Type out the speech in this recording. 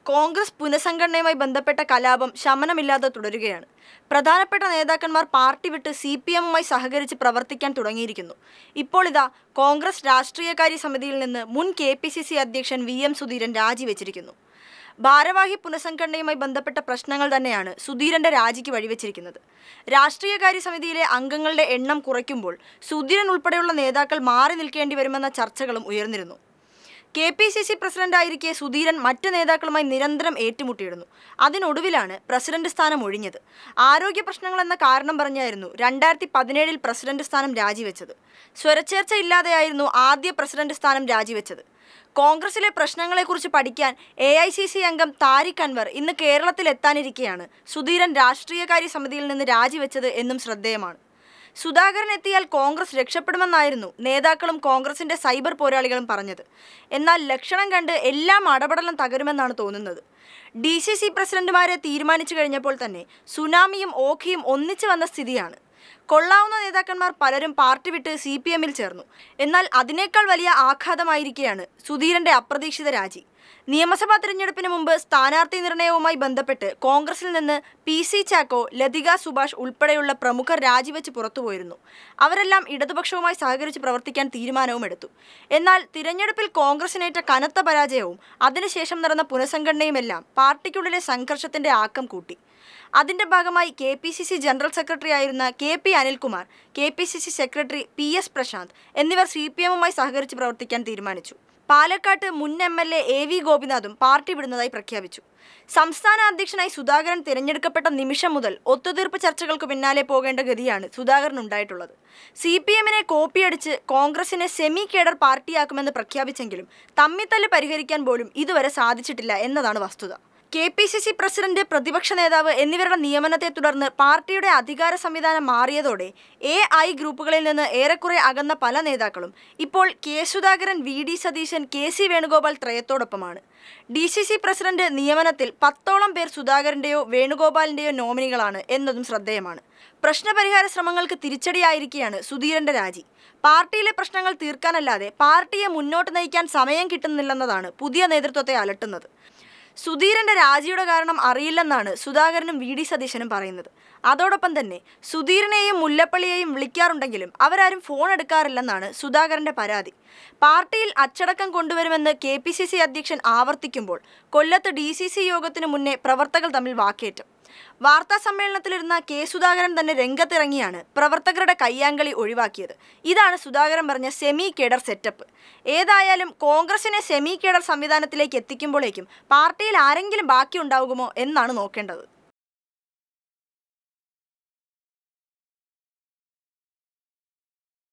കോൺഗ്രസ് പുനഃസംഘടനയുമായി ബന്ധപ്പെട്ട കലാപം ശമനമില്ലാതെ തുടരുകയാണ് പ്രധാനപ്പെട്ട നേതാക്കന്മാർ പാർട്ടി വിട്ട് സി പി എമ്മുമായി സഹകരിച്ച് പ്രവർത്തിക്കാൻ തുടങ്ങിയിരിക്കുന്നു ഇപ്പോൾ ഇതാ കോൺഗ്രസ് രാഷ്ട്രീയകാര്യ സമിതിയിൽ നിന്ന് മുൻ കെ പി സി സി അധ്യക്ഷൻ വി എം സുധീരൻ രാജിവെച്ചിരിക്കുന്നു ഭാരവാഹി പുനഃസംഘടനയുമായി ബന്ധപ്പെട്ട പ്രശ്നങ്ങൾ തന്നെയാണ് സുധീരന്റെ രാജിക്ക് വഴിവെച്ചിരിക്കുന്നത് രാഷ്ട്രീയകാര്യ സമിതിയിലെ അംഗങ്ങളുടെ എണ്ണം കുറയ്ക്കുമ്പോൾ സുധീരൻ ഉൾപ്പെടെയുള്ള നേതാക്കൾ മാറി നിൽക്കേണ്ടി വരുമെന്ന ചർച്ചകളും ഉയർന്നിരുന്നു കെ പി സി സി പ്രസിഡന്റായിരിക്കെ സുധീരൻ മറ്റ് നേതാക്കളുമായി നിരന്തരം ഏറ്റുമുട്ടിയിരുന്നു അതിനൊടുവിലാണ് പ്രസിഡന്റ് സ്ഥാനം ഒഴിഞ്ഞത് ആരോഗ്യ പ്രശ്നങ്ങൾ എന്ന കാരണം പറഞ്ഞായിരുന്നു രണ്ടായിരത്തി പതിനേഴിൽ പ്രസിഡന്റ് സ്ഥാനം രാജിവെച്ചത് സ്വരച്ചേർച്ച ഇല്ലാതെയായിരുന്നു ആദ്യ പ്രസിഡന്റ് സ്ഥാനം രാജിവെച്ചത് കോൺഗ്രസിലെ പ്രശ്നങ്ങളെക്കുറിച്ച് പഠിക്കാൻ എ ഐ സി സി അംഗം താരിഖ് അൻവർ ഇന്ന് കേരളത്തിൽ എത്താനിരിക്കെയാണ് സുധീരൻ രാഷ്ട്രീയകാര്യ സമിതിയിൽ നിന്ന് രാജിവെച്ചത് എന്നും ശ്രദ്ധേയമാണ് സുധാകരൻ എത്തിയാൽ കോൺഗ്രസ് രക്ഷപ്പെടുമെന്നായിരുന്നു നേതാക്കളും കോൺഗ്രസിന്റെ സൈബർ പോരാളികളും പറഞ്ഞത് എന്നാൽ ലക്ഷണം കണ്ട് എല്ലാം അടപടലം തകരുമെന്നാണ് തോന്നുന്നത് ഡി സി സി പ്രസിഡന്റുമാരെ തീരുമാനിച്ചു കഴിഞ്ഞപ്പോൾ തന്നെ സുനാമിയും ഓഖിയും ഒന്നിച്ചു വന്ന സ്ഥിതിയാണ് കൊള്ളാവുന്ന നേതാക്കന്മാർ പലരും പാർട്ടി വിട്ട് സി പി എമ്മിൽ ചേർന്നു എന്നാൽ അതിനേക്കാൾ വലിയ ആഘാതമായിരിക്കെയാണ് സുധീരന്റെ അപ്രതീക്ഷിത രാജി നിയമസഭാ തിരഞ്ഞെടുപ്പിന് മുമ്പ് സ്ഥാനാർത്ഥി നിർണയവുമായി ബന്ധപ്പെട്ട് കോൺഗ്രസിൽ നിന്ന് പി സി ചാക്കോ ലതിക സുഭാഷ് ഉൾപ്പെടെയുള്ള പ്രമുഖർ രാജിവെച്ച് പുറത്തുപോയിരുന്നു അവരെല്ലാം ഇടതുപക്ഷവുമായി സഹകരിച്ച് പ്രവർത്തിക്കാൻ തീരുമാനവും എടുത്തു എന്നാൽ തിരഞ്ഞെടുപ്പിൽ കോൺഗ്രസിനേറ്റ കനത്ത പരാജയവും അതിനുശേഷം നടന്ന പുനഃസംഘടനയുമെല്ലാം പാർട്ടിക്കുള്ളിലെ സംഘർഷത്തിന്റെ ആക്കം കൂട്ടി അതിന്റെ ഭാഗമായി K P C C general secretary ആയിരുന്ന K P Anilkumar K P C C secretary P S Prashanth എന്നിവർ സി പി എമ്മുമായി സഹകരിച്ച് പ്രവർത്തിക്കാൻ തീരുമാനിച്ചു പാലക്കാട്ട് മുൻ M L A A V ഗോപിനാഥും പാർട്ടി വിടുന്നതായി പ്രഖ്യാപിച്ചു സംസ്ഥാന അധ്യക്ഷനായി സുധാകരൻ തിരഞ്ഞെടുക്കപ്പെട്ട നിമിഷം മുതൽ ഒത്തുതീർപ്പ് ചർച്ചകൾക്ക് പിന്നാലെ പോകേണ്ട ഗതിയാണ് സുധാകരൻ ഉണ്ടായിട്ടുള്ളത് സി പി എമ്മിനെ കോപ്പിയടിച്ച് കോൺഗ്രസിനെ സെമി കേഡർ പാർട്ടിയാക്കുമെന്ന് പ്രഖ്യാപിച്ചെങ്കിലും തമ്മിത്തല്ല് പരിഹരിക്കാൻ പോലും ഇതുവരെ സാധിച്ചിട്ടില്ല എന്നതാണ് വസ്തുത K P C C president പ്രതിപക്ഷ നേതാവ് എന്നിവരുടെ നിയമനത്തെ തുടർന്ന് പാർട്ടിയുടെ അധികാര സംവിധാനം മാറിയതോടെ എ ഐ ഗ്രൂപ്പുകളിൽ നിന്ന് ഏറെക്കുറെ അകന്ന പല നേതാക്കളും ഇപ്പോൾ K Sudhakaran V D Satheesan K C Venugopal ത്രയത്തോടൊപ്പമാണ് ഡി സി സി പ്രസിഡന്റ് നിയമനത്തിൽ പത്തോളം പേർ സുധാകരന്റെയോ വേണുഗോപാലിന്റെയോ നോമിനികളാണ് എന്നതും ശ്രദ്ധേയമാണ് പ്രശ്നപരിഹാര ശ്രമങ്ങൾക്ക് തിരിച്ചടിയായിരിക്കെയാണ് സുധീരന്റെ രാജി പാർട്ടിയിലെ പ്രശ്നങ്ങൾ തീർക്കാനല്ലാതെ പാർട്ടിയെ മുന്നോട്ട് നയിക്കാൻ സമയം കിട്ടുന്നില്ലെന്നതാണ് പുതിയ നേതൃത്വത്തെ അലട്ടുന്നത് സുധീരന്റെ രാജിയുടെ കാരണം അറിയില്ലെന്നാണ് സുധാകരനും വി ഡി സതീശനും പറയുന്നത് അതോടൊപ്പം തന്നെ സുധീരനെയും മുല്ലപ്പള്ളിയെയും വിളിക്കാറുണ്ടെങ്കിലും അവരാരും ഫോൺ എടുക്കാറില്ലെന്നാണ് സുധാകരന്റെ പരാതി പാർട്ടിയിൽ അച്ചടക്കം കൊണ്ടുവരുമെന്ന് കെ പി സി സി അധ്യക്ഷൻ ആവർത്തിക്കുമ്പോൾ കൊല്ലത്ത് ഡി സി സി യോഗത്തിനു മുന്നേ പ്രവർത്തകർ തമ്മിൽ വാക്കേറ്റം വാർത്താ സമ്മേളനത്തിലിരുന്ന കെ സുധാകരൻ തന്നെ രംഗത്തിറങ്ങിയാണ് പ്രവർത്തകരുടെ കയ്യാങ്കളി ഒഴിവാക്കിയത് ഇതാണ് സുധാകരൻ പറഞ്ഞ സെമി കേഡർ സെറ്റപ്പ് ഏതായാലും കോൺഗ്രസിനെ സെമി കേഡർ സംവിധാനത്തിലേക്ക് എത്തിക്കുമ്പോഴേക്കും പാർട്ടിയിൽ ആരെങ്കിലും ബാക്കി ഉണ്ടാകുമോ എന്നാണ് നോക്കേണ്ടത്